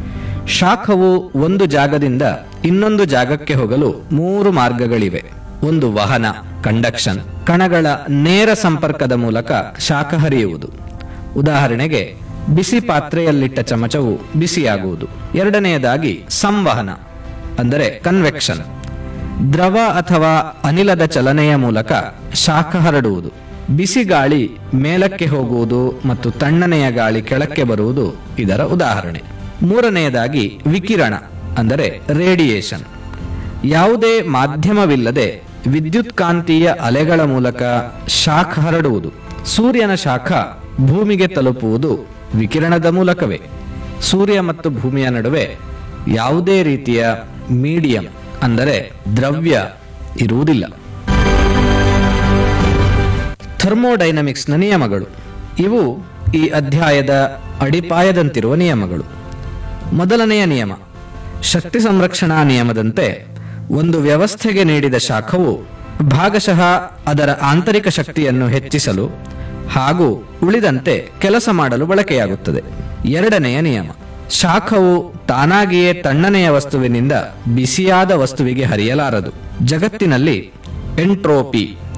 ಶಾಖವು ಒಂದು ಜಾಗದಿಂದ ಇನ್ನೊಂದು ಜಾಗಕ್ಕೆ ಹೋಗಲು ಮೂರು ಮಾರ್ಗಗಳಿವೆ ಒಂದು ವಹನ ಕಂಡಕ್ಷನ್ ಕಣಗಳ ನೇರ ಸಂಪರ್ಕದ ಮೂಲಕ ಶಾಖ ಹರಿಯುವುದು ಉದಾಹರಣೆಗೆ ಬಿಸಿ ಪಾತ್ರೆಯಲ್ಲಿಟ್ಟ ಚಮಚವು ಬಿಸಿಯಾಗುವುದು ಎರಡನೆಯದಾಗಿ ಸಂವಹನ ಅಂದರೆ ಕನ್ವೆಕ್ಷನ್ ದ್ರವ ಅಥವಾ ಅನಿಲದ ಚಲನೆಯ ಮೂಲಕ ಶಾಖ ಹರಡುವುದು ಬಿಸಿ ಗಾಳಿ ಮೇಲಕ್ಕೆ ಹೋಗುವುದು ಮತ್ತು ತಣ್ಣನೆಯ ಗಾಳಿ ಕೆಳಕ್ಕೆ ಬರುವುದು ಇದರ ಉದಾಹರಣೆ ಮೂರನೆಯದಾಗಿ ವಿಕಿರಣ ಅಂದರೆ ರೇಡಿಯೇಷನ್ ಯಾವುದೇ ಮಾಧ್ಯಮವಿಲ್ಲದೆ ವಿದ್ಯುತ್ ಕಾಂತೀಯ ಅಲೆಗಳ ಮೂಲಕ ಶಾಖ ಹರಡುವುದು ಸೂರ್ಯನ ಶಾಖ ಭೂಮಿಗೆ ತಲುಪುವುದು ವಿಕಿರಣದ ಮೂಲಕವೇ ಸೂರ್ಯ ಮತ್ತು ಭೂಮಿಯ ನಡುವೆ ಯಾವುದೇ ರೀತಿಯ ಮೀಡಿಯಂ ಅಂದರೆ ದ್ರವ್ಯ ಇರುವುದಿಲ್ಲ ಥರ್ಮೋಡೈನಮಿಕ್ಸ್ನ ನಿಯಮಗಳು ಇವು ಈ ಅಧ್ಯಾಯದ ಅಡಿಪಾಯದಂತಿರುವ ನಿಯಮಗಳು ಮೊದಲನೆಯ ನಿಯಮ ಶಕ್ತಿ ಸಂರಕ್ಷಣಾ ನಿಯಮದಂತೆ ಒಂದು ವ್ಯವಸ್ಥೆಗೆ ನೀಡಿದ ಶಾಖವು ಭಾಗಶಃ ಅದರ ಆಂತರಿಕ ಶಕ್ತಿಯನ್ನು ಹೆಚ್ಚಿಸಲು ಹಾಗೂ ಉಳಿದಂತೆ ಕೆಲಸ ಮಾಡಲು ಬಳಕೆಯಾಗುತ್ತದೆ ಎರಡನೆಯ ನಿಯಮ ಶಾಖವು ತಾನಾಗಿಯೇ ತಣ್ಣನೆಯ ವಸ್ತುವಿನಿಂದ ಬಿಸಿಯಾದ ವಸ್ತುವಿಗೆ ಹರಿಯಲಾರದು ಜಗತ್ತಿನಲ್ಲಿ ಎಂಟ್ರೋಪಿ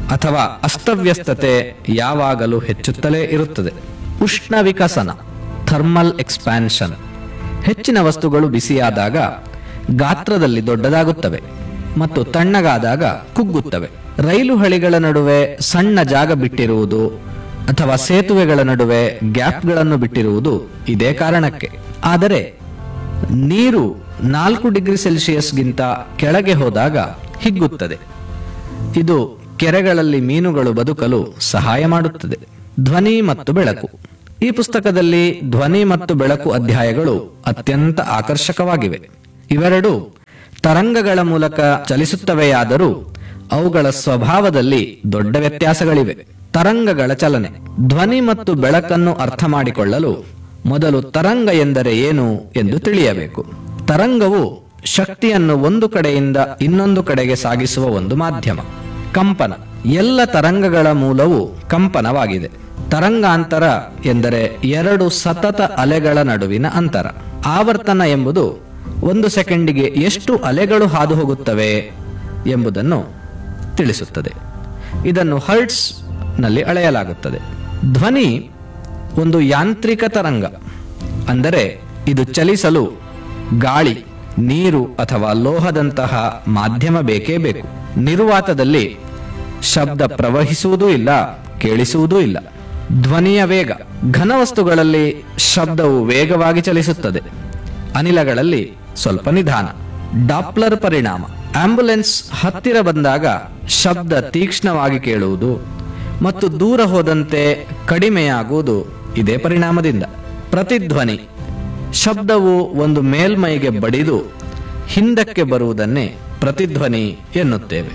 ಅಥವಾ ಅಸ್ತವ್ಯಸ್ತತೆ ಯಾವಾಗಲೂ ಹೆಚ್ಚುತ್ತಲೇ ಇರುತ್ತದೆ ಉಷ್ಣ ವಿಕಸನ ಥರ್ಮಲ್ ಎಕ್ಸ್ಪ್ಯಾನ್ಷನ್ ಹೆಚ್ಚಿನ ವಸ್ತುಗಳು ಬಿಸಿಯಾದಾಗ ಗಾತ್ರದಲ್ಲಿ ದೊಡ್ಡದಾಗುತ್ತವೆ ಮತ್ತು ತಣ್ಣಗಾದಾಗ ಕುಗ್ಗುತ್ತವೆ ರೈಲು ಹಳಿಗಳ ನಡುವೆ ಸಣ್ಣ ಜಾಗ ಬಿಟ್ಟಿರುವುದು ಅಥವಾ ಸೇತುವೆಗಳ ನಡುವೆ ಗ್ಯಾಪ್ಗಳನ್ನು ಬಿಟ್ಟಿರುವುದು ಇದೇ ಕಾರಣಕ್ಕೆ ಆದರೆ ನೀರು ನಾಲ್ಕು ಡಿಗ್ರಿ ಸೆಲ್ಸಿಯಸ್ಗಿಂತ ಕೆಳಗೆ ಹೋದಾಗ ಹಿಗ್ಗುತ್ತದೆ ಇದು ಕೆರೆಗಳಲ್ಲಿ ಮೀನುಗಳು ಬದುಕಲು ಸಹಾಯ ಮಾಡುತ್ತದೆ ಧ್ವನಿ ಮತ್ತು ಬೆಳಕು ಈ ಪುಸ್ತಕದಲ್ಲಿ ಧ್ವನಿ ಮತ್ತು ಬೆಳಕು ಅಧ್ಯಾಯಗಳು ಅತ್ಯಂತ ಆಕರ್ಷಕವಾಗಿವೆ ಇವೆರಡು ತರಂಗಗಳ ಮೂಲಕ ಚಲಿಸುತ್ತವೆಯಾದರೂ ಅವುಗಳ ಸ್ವಭಾವದಲ್ಲಿ ದೊಡ್ಡ ವ್ಯತ್ಯಾಸಗಳಿವೆ ತರಂಗಗಳ ಚಲನೆ ಧ್ವನಿ ಮತ್ತು ಬೆಳಕನ್ನು ಅರ್ಥ ಮಾಡಿಕೊಳ್ಳಲು ಮೊದಲು ತರಂಗ ಎಂದರೆ ಏನು ಎಂದು ತಿಳಿಯಬೇಕು ತರಂಗವು ಶಕ್ತಿಯನ್ನು ಒಂದು ಕಡೆಯಿಂದ ಇನ್ನೊಂದು ಕಡೆಗೆ ಸಾಗಿಸುವ ಒಂದು ಮಾಧ್ಯಮ ಕಂಪನ ಎಲ್ಲ ತರಂಗಗಳ ಮೂಲವು ಕಂಪನವಾಗಿದೆ ತರಂಗಾಂತರ ಎಂದರೆ ಎರಡು ಸತತ ಅಲೆಗಳ ನಡುವಿನ ಅಂತರ ಆವರ್ತನ ಎಂಬುದು ಒಂದು ಸೆಕೆಂಡಿಗೆ ಎಷ್ಟು ಅಲೆಗಳು ಹಾದು ಹೋಗುತ್ತವೆ ಎಂಬುದನ್ನು ತಿಳಿಸುತ್ತದೆ ಇದನ್ನು ಹರ್ಟ್ಸ್ ನಲ್ಲಿ ಅಳೆಯಲಾಗುತ್ತದೆ ಧ್ವನಿ ಒಂದು ಯಾಂತ್ರಿಕ ತರಂಗ ಅಂದರೆ ಇದು ಚಲಿಸಲು ಗಾಳಿ ನೀರು ಅಥವಾ ಲೋಹದಂತಹ ಮಾಧ್ಯಮ ಬೇಕೇ ಬೇಕು ನಿರ್ವಾತದಲ್ಲಿ ಶಬ್ದ ಪ್ರವಹಿಸುವುದೂ ಇಲ್ಲ ಕೇಳಿಸುವುದೂ ಇಲ್ಲ ಧ್ವನಿಯ ವೇಗ ಘನವಸ್ತುಗಳಲ್ಲಿ ಶಬ್ದವು ವೇಗವಾಗಿ ಚಲಿಸುತ್ತದೆ ಅನಿಲಗಳಲ್ಲಿ ಸ್ವಲ್ಪ ನಿಧಾನ ಡಾಪ್ಲರ್ ಪರಿಣಾಮ ಆಂಬ್ಯುಲೆನ್ಸ್ ಹತ್ತಿರ ಬಂದಾಗ ಶಬ್ದ ತೀಕ್ಷ್ಣವಾಗಿ ಕೇಳುವುದು ಮತ್ತು ದೂರ ಹೋದಂತೆ ಕಡಿಮೆಯಾಗುವುದು ಇದೇ ಪರಿಣಾಮದಿಂದ ಪ್ರತಿಧ್ವನಿ ಶಬ್ದವು ಒಂದು ಮೇಲ್ಮೈಗೆ ಬಡಿದು ಹಿಂದಕ್ಕೆ ಬರುವುದನ್ನೇ ಪ್ರತಿಧ್ವನಿ ಎನ್ನುತ್ತೇವೆ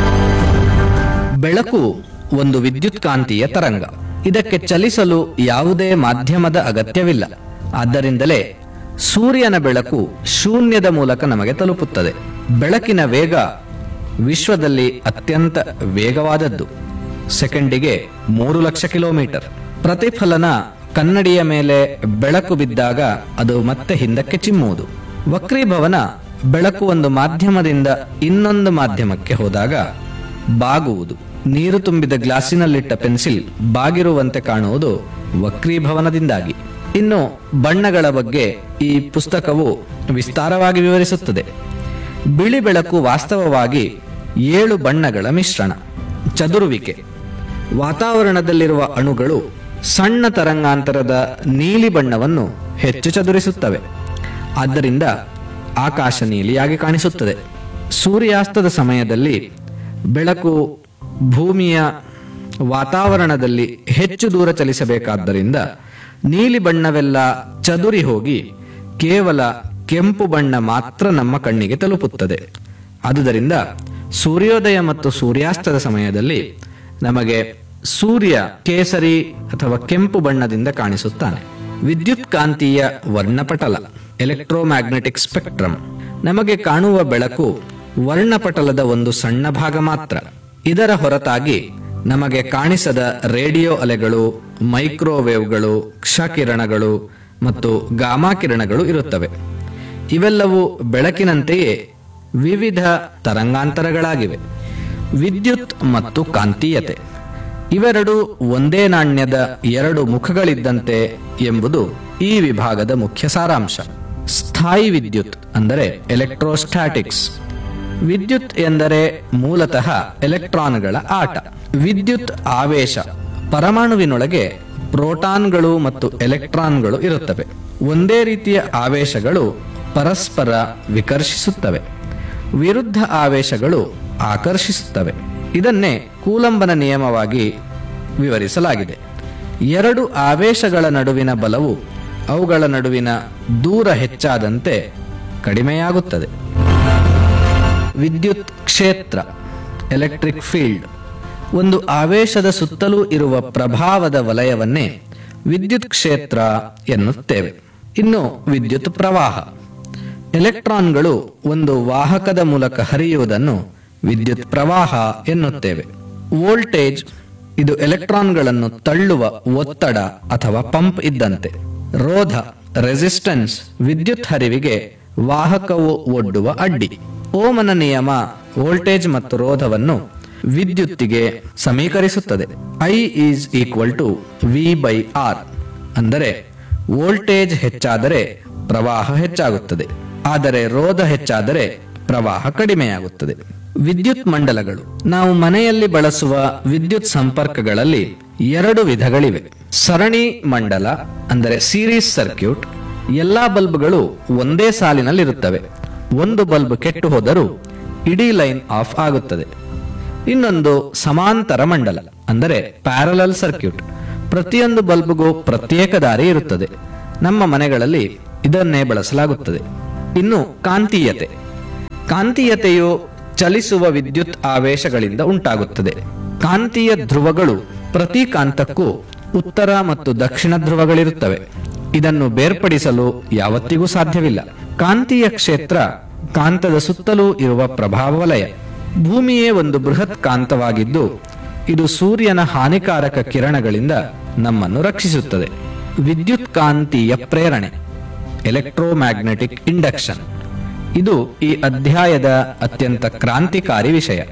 ಬೆಳಕು ಒಂದು ವಿದ್ಯುತ್ಕಾಂತೀಯ ತರಂಗ ಇದಕ್ಕೆ ಚಲಿಸಲು ಯಾವುದೇ ಮಾಧ್ಯಮದ ಅಗತ್ಯವಿಲ್ಲ ಆದ್ದರಿಂದಲೇ ಸೂರ್ಯನ ಬೆಳಕು ಶೂನ್ಯದ ಮೂಲಕ ನಮಗೆ ತಲುಪುತ್ತದೆ ಬೆಳಕಿನ ವೇಗ ವಿಶ್ವದಲ್ಲಿ ಅತ್ಯಂತ ವೇಗವಾದದ್ದು ಸೆಕೆಂಡಿಗೆ ಮೂರು ಲಕ್ಷ ಕಿಲೋಮೀಟರ್ ಪ್ರತಿಫಲನ ಕನ್ನಡಿಯ ಮೇಲೆ ಬೆಳಕು ಬಿದ್ದಾಗ ಅದು ಮತ್ತೆ ಹಿಂದಕ್ಕೆ ಚಿಮ್ಮುವುದು ವಕ್ರೀಭವನ ಬೆಳಕು ಒಂದು ಮಾಧ್ಯಮದಿಂದ ಇನ್ನೊಂದು ಮಾಧ್ಯಮಕ್ಕೆ ಹೋದಾಗ ಬಾಗುವುದು ನೀರು ತುಂಬಿದ ಗ್ಲಾಸಿನಲ್ಲಿಟ್ಟ ಪೆನ್ಸಿಲ್ ಬಾಗಿರುವಂತೆ ಕಾಣುವುದು ವಕ್ರೀಭವನದಿಂದಾಗಿ ಇನ್ನು ಬಣ್ಣಗಳ ಬಗ್ಗೆ ಈ ಪುಸ್ತಕವು ವಿಸ್ತಾರವಾಗಿ ವಿವರಿಸುತ್ತದೆ ಬಿಳಿ ಬೆಳಕು ವಾಸ್ತವವಾಗಿ ಏಳು ಬಣ್ಣಗಳ ಮಿಶ್ರಣ ಚದುರುವಿಕೆ ವಾತಾವರಣದಲ್ಲಿರುವ ಅಣುಗಳು ಸಣ್ಣ ತರಂಗಾಂತರದ ನೀಲಿ ಬಣ್ಣವನ್ನು ಹೆಚ್ಚು ಚದುರಿಸುತ್ತವೆ ಆದ್ದರಿಂದ ಆಕಾಶ ನೀಲಿಯಾಗಿ ಕಾಣಿಸುತ್ತದೆ ಸೂರ್ಯಾಸ್ತದ ಸಮಯದಲ್ಲಿ ಬೆಳಕು ಭೂಮಿಯ ವಾತಾವರಣದಲ್ಲಿ ಹೆಚ್ಚು ದೂರ ಚಲಿಸಬೇಕಾದ್ದರಿಂದ ನೀಲಿ ಬಣ್ಣವೆಲ್ಲ ಚದುರಿ ಹೋಗಿ ಕೇವಲ ಕೆಂಪು ಬಣ್ಣ ಮಾತ್ರ ನಮ್ಮ ಕಣ್ಣಿಗೆ ತಲುಪುತ್ತದೆ ಆದುದರಿಂದ ಸೂರ್ಯೋದಯ ಮತ್ತು ಸೂರ್ಯಾಸ್ತದ ಸಮಯದಲ್ಲಿ ನಮಗೆ ಸೂರ್ಯ ಕೇಸರಿ ಅಥವಾ ಕೆಂಪು ಬಣ್ಣದಿಂದ ಕಾಣಿಸುತ್ತಾನೆ ವಿದ್ಯುತ್ ಕಾಂತೀಯ ವರ್ಣಪಟಲ ಎಲೆಕ್ಟ್ರೋಮ್ಯಾಗ್ನೆಟಿಕ್ ಸ್ಪೆಕ್ಟ್ರಮ್ ನಮಗೆ ಕಾಣುವ ಬೆಳಕು ವರ್ಣಪಟಲದ ಒಂದು ಸಣ್ಣ ಭಾಗ ಮಾತ್ರ ಇದರ ಹೊರತಾಗಿ ನಮಗೆ ಕಾಣಿಸದ ರೇಡಿಯೋ ಅಲೆಗಳು ಮೈಕ್ರೋವೇವ್ಗಳು ಕ್ಷಕಿರಣಗಳು ಮತ್ತು ಗಾಮಾ ಕಿರಣಗಳು ಇರುತ್ತವೆ ಇವೆಲ್ಲವೂ ಬೆಳಕಿನಂತೆಯೇ ವಿವಿಧ ತರಂಗಾಂತರಗಳಾಗಿವೆ ವಿದ್ಯುತ್ ಮತ್ತು ಕಾಂತೀಯತೆ ಇವೆರಡು ಒಂದೇ ನಾಣ್ಯದ ಎರಡು ಮುಖಗಳಿದ್ದಂತೆ ಎಂಬುದು ಈ ವಿಭಾಗದ ಮುಖ್ಯ ಸಾರಾಂಶ ಸ್ಥಾಯಿ ವಿದ್ಯುತ್ ಅಂದರೆ ಎಲೆಕ್ಟ್ರೋಸ್ಟ್ಯಾಟಿಕ್ಸ್ ವಿದ್ಯುತ್ ಎಂದರೆ ಮೂಲತಃ ಎಲೆಕ್ಟ್ರಾನ್ಗಳ ಆಟ ವಿದ್ಯುತ್ ಆವೇಶ ಪರಮಾಣುವಿನೊಳಗೆ ಪ್ರೋಟಾನ್ಗಳು ಮತ್ತು ಎಲೆಕ್ಟ್ರಾನ್ಗಳು ಇರುತ್ತವೆ ಒಂದೇ ರೀತಿಯ ಆವೇಶಗಳು ಪರಸ್ಪರ ವಿಕರ್ಷಿಸುತ್ತವೆ ವಿರುದ್ಧ ಆವೇಶಗಳು ಆಕರ್ಷಿಸುತ್ತವೆ ಇದನ್ನೇ ಕೂಲಂಬನ ನಿಯಮವಾಗಿ ವಿವರಿಸಲಾಗಿದೆ ಎರಡು ಆವೇಶಗಳ ನಡುವಿನ ಬಲವು ಅವುಗಳ ನಡುವಿನ ದೂರ ಹೆಚ್ಚಾದಂತೆ ಕಡಿಮೆಯಾಗುತ್ತದೆ ವಿದ್ಯುತ್ ಕ್ಷೇತ್ರ ಎಲೆಕ್ಟ್ರಿಕ್ ಫೀಲ್ಡ್ ಒಂದು ಆವೇಶದ ಸುತ್ತಲೂ ಇರುವ ಪ್ರಭಾವದ ವಲಯವನ್ನೇ ವಿದ್ಯುತ್ ಕ್ಷೇತ್ರ ಎನ್ನುತ್ತೇವೆ ಇನ್ನು ವಿದ್ಯುತ್ ಪ್ರವಾಹ ಎಲೆಕ್ಟ್ರಾನ್ಗಳು ಒಂದು ವಾಹಕದ ಮೂಲಕ ಹರಿಯುವುದನ್ನು ವಿದ್ಯುತ್ ಪ್ರವಾಹ ಎನ್ನುತ್ತೇವೆ ವೋಲ್ಟೇಜ್ ಇದು ಎಲೆಕ್ಟ್ರಾನ್ಗಳನ್ನು ತಳ್ಳುವ ಒತ್ತಡ ಅಥವಾ ಪಂಪ್ ಇದ್ದಂತೆ ರೋಧ ರೆಸಿಸ್ಟೆನ್ಸ್ ವಿದ್ಯುತ್ ಹರಿವಿಗೆ ವಾಹಕವು ಒಡ್ಡುವ ಅಡ್ಡಿ ಓಮನ ನಿಯಮ ವೋಲ್ಟೇಜ್ ಮತ್ತು ರೋಧವನ್ನು ವಿದ್ಯುತ್ತಿಗೆ ಸಮೀಕರಿಸುತ್ತದೆ I is equal to V by R ಅಂದರೆ ವೋಲ್ಟೇಜ್ ಹೆಚ್ಚಾದರೆ ಪ್ರವಾಹ ಹೆಚ್ಚಾಗುತ್ತದೆ ಆದರೆ ರೋಧ ಹೆಚ್ಚಾದರೆ ಪ್ರವಾಹ ಕಡಿಮೆಯಾಗುತ್ತದೆ ವಿದ್ಯುತ್ ಮಂಡಲಗಳು ನಾವು ಮನೆಯಲ್ಲಿ ಬಳಸುವ ವಿದ್ಯುತ್ ಸಂಪರ್ಕಗಳಲ್ಲಿ ಎರಡು ವಿಧಗಳಿವೆ ಸರಣಿ ಮಂಡಲ ಅಂದರೆ ಸೀರೀಸ್ ಸರ್ಕ್ಯೂಟ್ ಎಲ್ಲಾ ಬಲ್ಬ್ಗಳು ಒಂದೇ ಸಾಲಿನಲ್ಲಿರುತ್ತವೆ ಒಂದು ಬಲ್ಬ್ ಕೆಟ್ಟು ಹೋದರೂ ಇಡೀ ಲೈನ್ ಆಫ್ ಆಗುತ್ತದೆ ಇನ್ನೊಂದು ಸಮಾಂತರ ಮಂಡಲ ಅಂದರೆ ಪ್ಯಾರಲಲ್ ಸರ್ಕ್ಯೂಟ್ ಪ್ರತಿಯೊಂದು ಬಲ್ಬ್ಗೂ ಪ್ರತ್ಯೇಕ ದಾರಿ ಇರುತ್ತದೆ ನಮ್ಮ ಮನೆಗಳಲ್ಲಿ ಇದನ್ನೇ ಬಳಸಲಾಗುತ್ತದೆ ಇನ್ನು ಕಾಂತೀಯತೆ ಕಾಂತೀಯತೆಯು ಚಲಿಸುವ ವಿದ್ಯುತ್ ಆವೇಶಗಳಿಂದ ಉಂಟಾಗುತ್ತದೆ ಕಾಂತೀಯ ಧ್ರುವಗಳು ಪ್ರತಿ ಕಾಂತಕ್ಕೂ ಉತ್ತರ ಮತ್ತು ದಕ್ಷಿಣ ಧ್ರುವಗಳಿರುತ್ತವೆ ಇದನ್ನು ಬೇರ್ಪಡಿಸಲು ಯಾವತ್ತಿಗೂ ಸಾಧ್ಯವಿಲ್ಲ ಕಾಂತೀಯ ಕ್ಷೇತ್ರ ಕಾಂತದ ಸುತ್ತಲೂ ಇರುವ ಪ್ರಭಾವ ವಲಯ ಭೂಮಿಯೇ ಒಂದು ಬೃಹತ್ ಕಾಂತವಾಗಿದ್ದು ಇದು ಸೂರ್ಯನ ಹಾನಿಕಾರಕ ಕಿರಣಗಳಿಂದ ನಮ್ಮನ್ನು ರಕ್ಷಿಸುತ್ತದೆ ವಿದ್ಯುತ್ ಕಾಂತೀಯ ಪ್ರೇರಣೆ ಎಲೆಕ್ಟ್ರೋಮ್ಯಾಗ್ನೆಟಿಕ್ ಇಂಡಕ್ಷನ್ ಇದು ಈ ಅಧ್ಯಾಯದ ಅತ್ಯಂತ ಕ್ರಾಂತಿಕಾರಿ ವಿಷಯ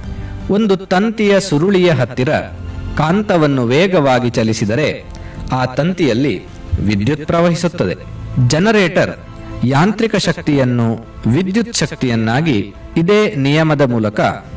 ಒಂದು ತಂತಿಯ ಸುರುಳಿಯ ಹತ್ತಿರ ಕಾಂತವನ್ನು ವೇಗವಾಗಿ ಚಲಿಸಿದರೆ ಆ ತಂತಿಯಲ್ಲಿ ವಿದ್ಯುತ್ ಪ್ರವಹಿಸುತ್ತದೆ ಜನರೇಟರ್ ಯಾಂತ್ರಿಕ ಶಕ್ತಿಯನ್ನು ವಿದ್ಯುತ್ ಶಕ್ತಿಯನ್ನಾಗಿ ಇದೇ ನಿಯಮದ ಮೂಲಕ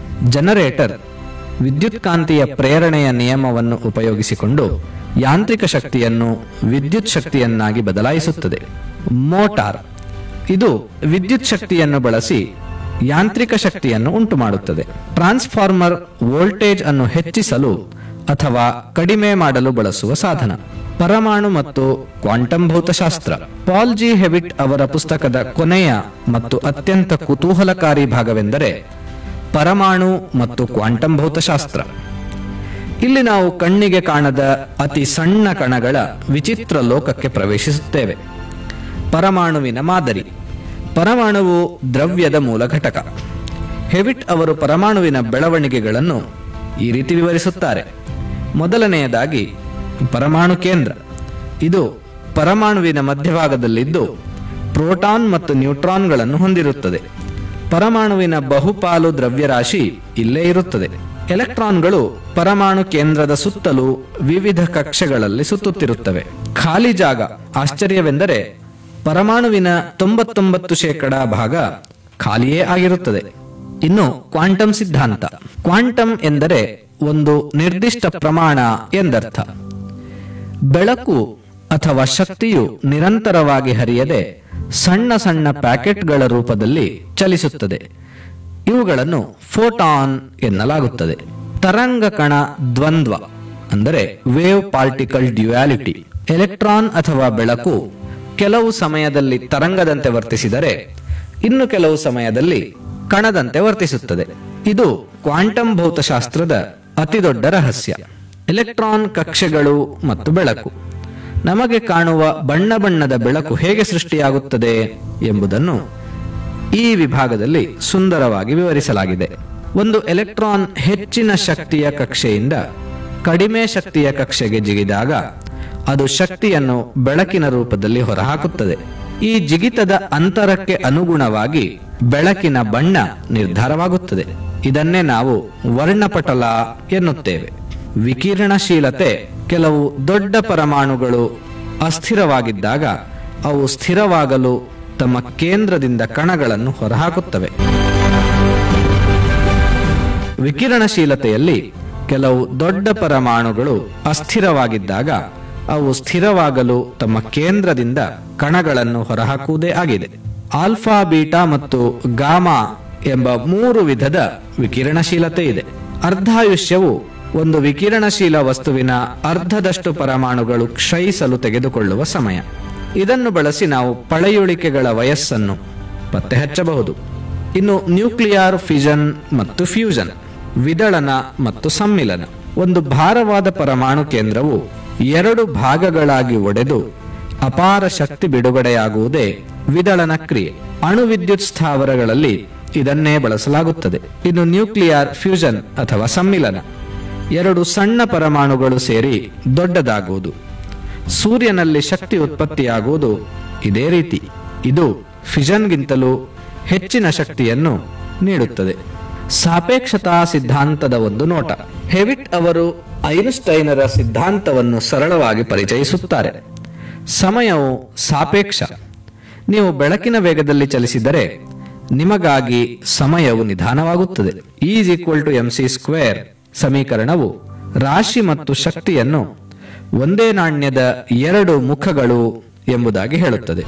ಜನರೇಟರ್ ವಿದ್ಯುತ್ ಕಾಂತೀಯ ಪ್ರೇರಣೆಯ ನಿಯಮವನ್ನು ಉಪಯೋಗಿಸಿಕೊಂಡು ಯಾಂತ್ರಿಕ ಶಕ್ತಿಯನ್ನು ವಿದ್ಯುತ್ ಶಕ್ತಿಯನ್ನಾಗಿ ಬದಲಾಯಿಸುತ್ತದೆ ಮೋಟಾರ್ ಇದು ವಿದ್ಯುತ್ ಶಕ್ತಿಯನ್ನು ಬಳಸಿ ಯಾಂತ್ರಿಕ ಶಕ್ತಿಯನ್ನು ಉಂಟು ಮಾಡುತ್ತದೆ ಟ್ರಾನ್ಸ್ಫಾರ್ಮರ್ ವೋಲ್ಟೇಜ್ ಅನ್ನು ಹೆಚ್ಚಿಸಲು ಅಥವಾ ಕಡಿಮೆ ಮಾಡಲು ಬಳಸುವ ಸಾಧನ ಪರಮಾಣು ಮತ್ತು ಕ್ವಾಂಟಮ್ ಭೌತಶಾಸ್ತ್ರ ಪಾಲ್ ಜಿ ಹೆವಿಟ್ ಅವರ ಪುಸ್ತಕದ ಕೊನೆಯ ಮತ್ತು ಅತ್ಯಂತ ಕುತೂಹಲಕಾರಿ ಭಾಗವೆಂದರೆ ಪರಮಾಣು ಮತ್ತು ಕ್ವಾಂಟಮ್ ಭೌತಶಾಸ್ತ್ರ ಇಲ್ಲಿ ನಾವು ಕಣ್ಣಿಗೆ ಕಾಣದ ಅತಿ ಸಣ್ಣ ಕಣಗಳ ವಿಚಿತ್ರ ಲೋಕಕ್ಕೆ ಪ್ರವೇಶಿಸುತ್ತೇವೆ ಪರಮಾಣುವಿನ ಮಾದರಿ ಪರಮಾಣುವು ದ್ರವ್ಯದ ಮೂಲ ಘಟಕ ಹೆವಿಟ್ ಅವರು ಪರಮಾಣುವಿನ ಬೆಳವಣಿಗೆಗಳನ್ನು ಈ ರೀತಿ ವಿವರಿಸುತ್ತಾರೆ ಮೊದಲನೆಯದಾಗಿ ಪರಮಾಣು ಕೇಂದ್ರ ಇದು ಪರಮಾಣುವಿನ ಮಧ್ಯಭಾಗದಲ್ಲಿದ್ದು ಪ್ರೋಟಾನ್ ಮತ್ತು ನ್ಯೂಟ್ರಾನ್ಗಳನ್ನು ಹೊಂದಿರುತ್ತದೆ ಪರಮಾಣುವಿನ ಬಹುಪಾಲು ದ್ರವ್ಯರಾಶಿ ಇಲ್ಲೇ ಇರುತ್ತದೆ ಎಲೆಕ್ಟ್ರಾನ್ಗಳು ಪರಮಾಣು ಕೇಂದ್ರದ ಸುತ್ತಲೂ ವಿವಿಧ ಕಕ್ಷೆಗಳಲ್ಲಿ ಸುತ್ತುತ್ತಿರುತ್ತವೆ ಖಾಲಿ ಜಾಗ ಆಶ್ಚರ್ಯವೆಂದರೆ ಪರಮಾಣುವಿನ ತೊಂಬತ್ತೊಂಬತ್ತು ಶೇಕಡ ಭಾಗ ಖಾಲಿಯೇ ಆಗಿರುತ್ತದೆ ಇನ್ನು ಕ್ವಾಂಟಮ್ ಸಿದ್ಧಾಂತ ಕ್ವಾಂಟಮ್ ಎಂದರೆ ಒಂದು ನಿರ್ದಿಷ್ಟ ಪ್ರಮಾಣ ಎಂದರ್ಥ ಬೆಳಕು ಅಥವಾ ಶಕ್ತಿಯು ನಿರಂತರವಾಗಿ ಹರಿಯದೆ ಸಣ್ಣ ಸಣ್ಣ ಪ್ಯಾಕೆಟ್ಗಳ ರೂಪದಲ್ಲಿ ಚಲಿಸುತ್ತದೆ ಇವುಗಳನ್ನು ಫೋಟಾನ್ ಎನ್ನಲಾಗುತ್ತದೆ ತರಂಗ ಕಣ ದ್ವಂದ್ವ ಅಂದರೆ ವೇವ್ ಪಾರ್ಟಿಕಲ್ ಡ್ಯುಯಾಲಿಟಿ ಎಲೆಕ್ಟ್ರಾನ್ ಅಥವಾ ಬೆಳಕು ಕೆಲವು ಸಮಯದಲ್ಲಿ ತರಂಗದಂತೆ ವರ್ತಿಸಿದರೆ ಇನ್ನು ಕೆಲವು ಸಮಯದಲ್ಲಿ ಕಣದಂತೆ ವರ್ತಿಸುತ್ತದೆ ಇದು ಕ್ವಾಂಟಮ್ ಭೌತಶಾಸ್ತ್ರದ ಅತಿದೊಡ್ಡ ರಹಸ್ಯ ಎಲೆಕ್ಟ್ರಾನ್ ಕಕ್ಷೆಗಳು ಮತ್ತು ಬೆಳಕು ನಮಗೆ ಕಾಣುವ ಬಣ್ಣ ಬಣ್ಣದ ಬೆಳಕು ಹೇಗೆ ಸೃಷ್ಟಿಯಾಗುತ್ತದೆ ಎಂಬುದನ್ನು ಈ ವಿಭಾಗದಲ್ಲಿ ಸುಂದರವಾಗಿ ವಿವರಿಸಲಾಗಿದೆ ಒಂದು ಎಲೆಕ್ಟ್ರಾನ್ ಹೆಚ್ಚಿನ ಶಕ್ತಿಯ ಕಕ್ಷೆಯಿಂದ ಕಡಿಮೆ ಶಕ್ತಿಯ ಕಕ್ಷೆಗೆ ಜಿಗಿದಾಗ ಅದು ಶಕ್ತಿಯನ್ನು ಬೆಳಕಿನ ರೂಪದಲ್ಲಿ ಹೊರಹಾಕುತ್ತದೆ ಈ ಜಿಗಿತದ ಅಂತರಕ್ಕೆ ಅನುಗುಣವಾಗಿ ಬೆಳಕಿನ ಬಣ್ಣ ನಿರ್ಧಾರವಾಗುತ್ತದೆ ಇದನ್ನೇ ನಾವು ವರ್ಣಪಟಲ ಎನ್ನುತ್ತೇವೆ ವಿಕಿರಣಶೀಲತೆ ಕೆಲವು ದೊಡ್ಡ ಪರಮಾಣುಗಳು ಅಸ್ಥಿರವಾಗಿದ್ದಾಗ ಅವು ಸ್ಥಿರವಾಗಲು ತಮ್ಮ ಕೇಂದ್ರದಿಂದ ಕಣಗಳನ್ನು ಹೊರಹಾಕುತ್ತವೆ ವಿಕಿರಣಶೀಲತೆಯಲ್ಲಿ ಕೆಲವು ದೊಡ್ಡ ಪರಮಾಣುಗಳು ಅಸ್ಥಿರವಾಗಿದ್ದಾಗ ಅವು ಸ್ಥಿರವಾಗಲು ತಮ್ಮ ಕೇಂದ್ರದಿಂದ ಕಣಗಳನ್ನು ಹೊರಹಾಕುವುದೇ ಆಗಿದೆ ಆಲ್ಫಾ ಬೀಟಾ ಮತ್ತು ಗಾಮಾ ಎಂಬ ಮೂರು ವಿಧದ ವಿಕಿರಣಶೀಲತೆ ಇದೆ ಅರ್ಧಾಯುಷ್ಯವು ಒಂದು ವಿಕಿರಣಶೀಲ ವಸ್ತುವಿನ ಅರ್ಧದಷ್ಟು ಪರಮಾಣುಗಳು ಕ್ಷಯಿಸಲು ತೆಗೆದುಕೊಳ್ಳುವ ಸಮಯ ಇದನ್ನು ಬಳಸಿ ನಾವು ಪಳೆಯುಳಿಕೆಗಳ ವಯಸ್ಸನ್ನು ಪತ್ತೆ ಹಚ್ಚಬಹುದು ಇನ್ನು ನ್ಯೂಕ್ಲಿಯರ್ ಫಿಷನ್ ಮತ್ತು ಫ್ಯೂಷನ್ ವಿದಳನ ಮತ್ತು ಸಮ್ಮಿಲನ ಒಂದು ಭಾರವಾದ ಪರಮಾಣು ಕೇಂದ್ರವು ಎರಡು ಭಾಗಗಳಾಗಿ ಒಡೆದು ಅಪಾರ ಶಕ್ತಿ ಬಿಡುಗಡೆಯಾಗುವುದೇ ವಿದಳನ ಕ್ರಿಯೆ ಅಣು ವಿದ್ಯುತ್ ಸ್ಥಾವರಗಳಲ್ಲಿ ಇದನ್ನೇ ಬಳಸಲಾಗುತ್ತದೆ ಇನ್ನು ನ್ಯೂಕ್ಲಿಯರ್ ಫ್ಯೂಷನ್ ಅಥವಾ ಸಮ್ಮಿಲನ ಎರಡು ಸಣ್ಣ ಪರಮಾಣುಗಳು ಸೇರಿ ದೊಡ್ಡದಾಗುವುದು ಸೂರ್ಯನಲ್ಲಿ ಶಕ್ತಿ ಉತ್ಪತ್ತಿಯಾಗುವುದು ಇದೇ ರೀತಿ ಇದು ಫಿಷನ್ಗಿಂತಲೂ ಹೆಚ್ಚಿನ ಶಕ್ತಿಯನ್ನು ನೀಡುತ್ತದೆ ಸಾಪೇಕ್ಷತಾ ಸಿದ್ಧಾಂತದ ಒಂದು ನೋಟ ಹೆವಿಟ್ ಅವರು ಐನ್ಸ್ಟೈನರ ಸಿದ್ಧಾಂತವನ್ನು ಸರಳವಾಗಿ ಪರಿಚಯಿಸುತ್ತಾರೆ ಸಮಯವು ಸಾಪೇಕ್ಷ ನೀವು ಬೆಳಕಿನ ವೇಗದಲ್ಲಿ ಚಲಿಸಿದರೆ ನಿಮಗಾಗಿ ಸಮಯವು ನಿಧಾನವಾಗುತ್ತದೆ is equal to M C square ಸಮೀಕರಣವು ರಾಶಿ ಮತ್ತು ಶಕ್ತಿಯನ್ನು ಒಂದೇ ನಾಣ್ಯದ ಎರಡು ಮುಖಗಳು ಎಂಬುದಾಗಿ ಹೇಳುತ್ತದೆ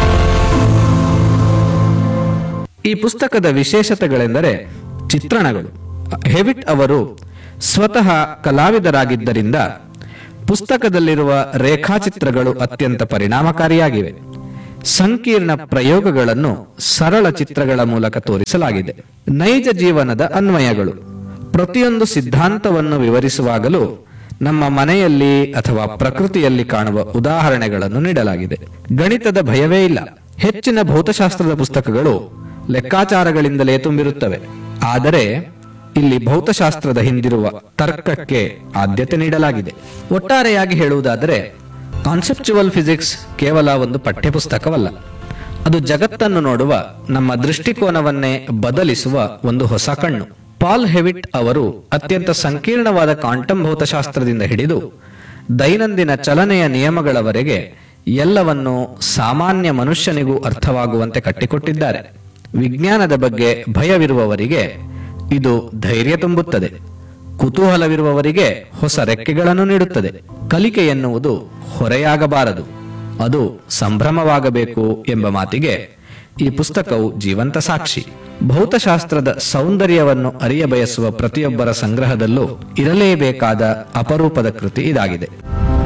ಈ ಪುಸ್ತಕದ ವಿಶೇಷತೆಗಳೆಂದರೆ ಚಿತ್ರಣಗಳು ಹೆವಿಟ್ ಅವರು ಸ್ವತಃ ಕಲಾವಿದರಾಗಿದ್ದರಿಂದ ಪುಸ್ತಕದಲ್ಲಿರುವ ರೇಖಾಚಿತ್ರಗಳು ಅತ್ಯಂತ ಪರಿಣಾಮಕಾರಿಯಾಗಿವೆ ಸಂಕೀರ್ಣ ಪ್ರಯೋಗಗಳನ್ನು ಸರಳ ಚಿತ್ರಗಳ ಮೂಲಕ ತೋರಿಸಲಾಗಿದೆ ನೈಜ ಜೀವನದ ಅನ್ವಯಗಳು ಪ್ರತಿಯೊಂದು ಸಿದ್ಧಾಂತವನ್ನು ವಿವರಿಸುವಾಗಲೂ ನಮ್ಮ ಮನೆಯಲ್ಲಿ ಅಥವಾ ಪ್ರಕೃತಿಯಲ್ಲಿ ಕಾಣುವ ಉದಾಹರಣೆಗಳನ್ನು ನೀಡಲಾಗಿದೆ ಗಣಿತದ ಭಯವೇ ಇಲ್ಲ ಹೆಚ್ಚಿನ ಭೌತಶಾಸ್ತ್ರದ ಪುಸ್ತಕಗಳು ಲೆಕ್ಕಾಚಾರಗಳಿಂದಲೇ ತುಂಬಿರುತ್ತವೆ ಆದರೆ ಇಲ್ಲಿ ಭೌತಶಾಸ್ತ್ರದ ಹಿಂದಿರುವ ತರ್ಕಕ್ಕೆ ಆದ್ಯತೆ ನೀಡಲಾಗಿದೆ ಒಟ್ಟಾರೆಯಾಗಿ ಹೇಳುವುದಾದರೆ ಕಾನ್ಸೆಪ್ಚುವಲ್ ಫಿಸಿಕ್ಸ್ ಕೇವಲ ಒಂದು ಪಠ್ಯಪುಸ್ತಕವಲ್ಲ ಅದು ಜಗತ್ತನ್ನು ನೋಡುವ ನಮ್ಮ ದೃಷ್ಟಿಕೋನವನ್ನೇ ಬದಲಿಸುವ ಒಂದು ಹೊಸ ಕಣ್ಣು ಪಾಲ್ ಹೆವಿಟ್ ಅವರು ಅತ್ಯಂತ ಸಂಕೀರ್ಣವಾದ ಕ್ವಾಂಟಮ್ ಭೌತಶಾಸ್ತ್ರದಿಂದ ಹಿಡಿದು ದೈನಂದಿನ ಚಲನೆಯ ನಿಯಮಗಳವರೆಗೆ ಎಲ್ಲವನ್ನು ಸಾಮಾನ್ಯ ಮನುಷ್ಯನಿಗೂ ಅರ್ಥವಾಗುವಂತೆ ಕಟ್ಟಿಕೊಟ್ಟಿದ್ದಾರೆ ವಿಜ್ಞಾನದ ಬಗ್ಗೆ ಭಯವಿರುವವರಿಗೆ ಇದು ಧೈರ್ಯ ತುಂಬುತ್ತದೆ ಕುತೂಹಲವಿರುವವರಿಗೆ ಹೊಸ ರೆಕ್ಕೆಗಳನ್ನು ನೀಡುತ್ತದೆ ಕಲಿಕೆ ಎನ್ನುವುದು ಹೊರೆಯಾಗಬಾರದು ಅದು ಸಂಭ್ರಮವಾಗಬೇಕು ಎಂಬ ಮಾತಿಗೆ ಈ ಪುಸ್ತಕವು ಜೀವಂತ ಸಾಕ್ಷಿ ಭೌತಶಾಸ್ತ್ರದ ಸೌಂದರ್ಯವನ್ನು ಅರಿಯಬಯಸುವ ಪ್ರತಿಯೊಬ್ಬರ ಸಂಗ್ರಹದಲ್ಲೂ ಇರಲೇಬೇಕಾದ ಅಪರೂಪದ ಕೃತಿ ಇದಾಗಿದೆ